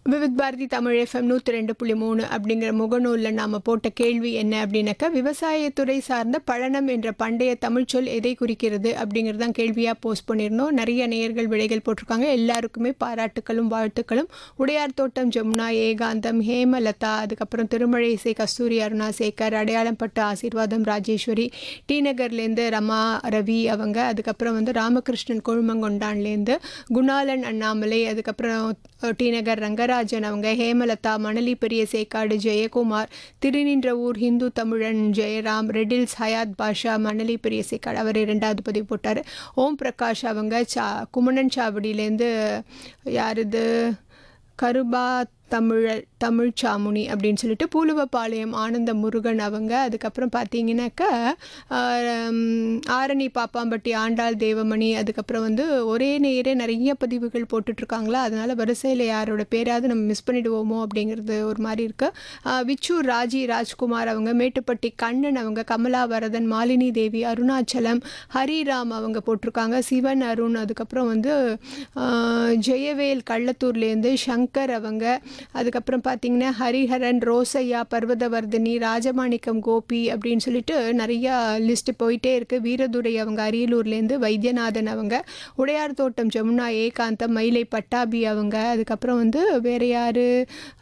Vividh Bharathi Tamil FM நூற்றி ரெண்டு புள்ளி மூணு அப்படிங்கிற முகநூலில் நாம் போட்ட கேள்வி என்ன அப்படின்னாக்கா விவசாயத்துறை சார்ந்த பழனம் என்ற பண்டைய தமிழ்ச்சொல் எதை குறிக்கிறது அப்படிங்கிறது தான் கேள்வியாக போஸ்ட் பண்ணியிருந்தோம் நிறைய நேயர்கள் விடைகள் போட்டிருக்காங்க எல்லாருக்குமே பாராட்டுக்களும் வாழ்த்துக்களும் உடையார் தோட்டம் ஜமுனா ஏகாந்தம் ஹேமலதா அதுக்கப்புறம் திருமழை இசை கஸ்தூரி அருணா சேகர் அடையாளம் பட்டு ஆசீர்வாதம் ராஜேஸ்வரி டி நகர்லேருந்து ரமா ரவி அவங்க அதுக்கப்புறம் வந்து ராமகிருஷ்ணன் கொழுமங்கொண்டான்லேருந்து குணாலன் அண்ணாமலை அதுக்கப்புறம் டி நகர் ரங்கராஜன் அவங்க ஹேமலதா மணலி பெரிய சேக்காடு ஜெயக்குமார் திருநின்ற ஊர் ஹிந்து தமிழன் ஜெயராம் ரெடில்ஸ் ஹயாத் பாஷா மணலி பெரிய சேக்காடு அவர் இரண்டாவது பதிவு போட்டார் ஓம் பிரகாஷ் அவங்க சா குமணன் சாவடியிலேருந்து யார் இது கருபா தமிழர் தமிழ் சாமுனி அப்படின்னு சொல்லிட்டு பூலுவப்பாளையம் ஆனந்த முருகன் அவங்க அதுக்கப்புறம் பார்த்தீங்கன்னாக்கா ஆம், ஆரணி பாப்பாம்பட்டி ஆண்டாள் தேவமணி அதுக்கப்புறம் வந்து ஒரே நேரே நிறைய பதிவுகள் போட்டுட்ருக்காங்களா அதனால் வரிசையில் யாரோட பேராவது நம்ம மிஸ் பண்ணிடுவோமோ அப்படிங்கிறது ஒரு மாதிரி இருக்குது விச்சூர் ராஜி ராஜ்குமார் அவங்க மேட்டுப்பட்டி கண்ணன் அவங்க கமலா வரதன் மாலினி தேவி அருணாச்சலம் ஹரிராம் அவங்க போட்டிருக்காங்க சிவன் அருண் அதுக்கப்புறம் வந்து ஆஹ், ஜெயவேல் கள்ளத்தூர்லேருந்து சங்கர் அவங்க அதுக்கப்புறம் பார்த்தீங்கன்னா ஹரிஹரன் ரோசையா பர்வதவர்தினி ராஜமாணிக்கம் கோபி அப்படின்னு சொல்லிட்டு நிறையா லிஸ்ட் போயிட்டே இருக்குது வீரதுரை அவங்க அரியலூர்லேருந்து வைத்தியநாதன் அவங்க உடையார் தோட்டம் ஜமுனா ஏகாந்தம் மயிலை பட்டாபி அவங்க அதுக்கப்புறம் வந்து வேறு யார்